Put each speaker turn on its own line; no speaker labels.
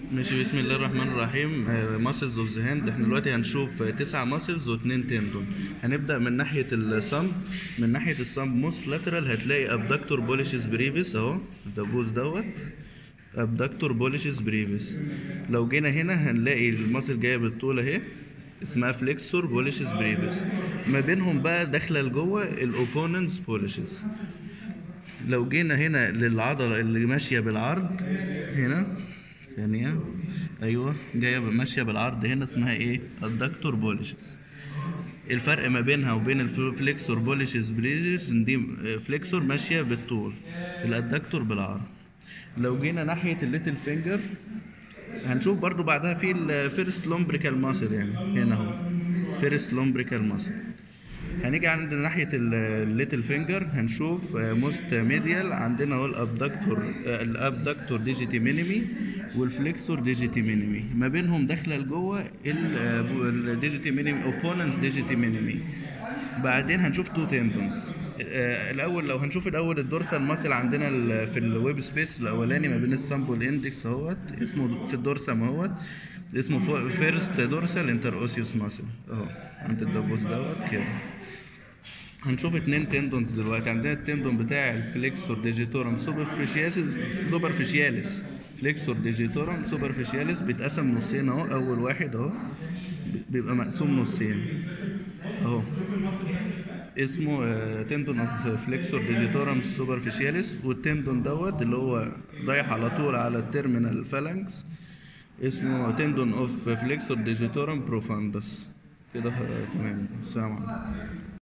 ماشي بسم الله الرحمن الرحيم ماسلز اوف ذا هاند احنا دلوقتي هنشوف تسع ماسلز واتنين تندون هنبدا من ناحيه الصمب من ناحيه الصمب موست لاترال هتلاقي ابدكتور بوليشز بريفيس اهو الدبوس دوت ابدكتور بوليشز بريفيس لو جينا هنا هنلاقي الماسل جايه بالطول اهي اسمها فليكسور بوليشز بريفيس ما بينهم بقى داخله لجوه الاوبوننتس بوليشز لو جينا هنا للعضله اللي ماشيه بالعرض هنا ثانية أيوة جاية ماشية بالعرض هنا اسمها إيه؟ الدكتور بوليشز الفرق ما بينها وبين الفليكسور بوليشز بريزيس دي فليكسور ماشية بالطول الادكتور بالعرض لو جينا ناحية الليتل فينجر هنشوف برضو بعدها في الفيرست لومبريكال ماسل يعني هنا اهو فيرست لومبريكال ماسل هنيجي عند ناحية الليتل فينجر هنشوف موست ميديال عندنا اهو الابدكتور الابدكتور ديجيتي مينيمي والفليكسور ديجيتي مينيمي ما بينهم داخله لجوه الديجيتي مينيمي اوبوننتس ديجيتي مينيمي بعدين هنشوف تو تندونز الاول لو هنشوف الاول الدورسال ماسل عندنا في الويب سبيس الاولاني ما بين السامب والاندكس اهوت اسمه في الدورسام اهوت اسمه فيرست دورسال انتر اوسيوس ماسل اهو عند الدبوس دوت كده هنشوف اتنين تندونز دلوقتي عندنا التندون بتاع الفليكسور ديجيتورم سوبرفيشياليس سوبرفيشياليس فليكسور ديجيتورم سوبرفيشياليس بيتقسم نصين اهو اول واحد اهو بيبقى مقسوم نصين اهو اسمه تندون اوف فليكسور ديجيتورم سوبرفيشياليس والتندون دوت اللي هو رايح على طول على التيرمينال فالانكس اسمه تندون اوف فليكسور ديجيتورم بروفاندس كده تمام السلام عليكم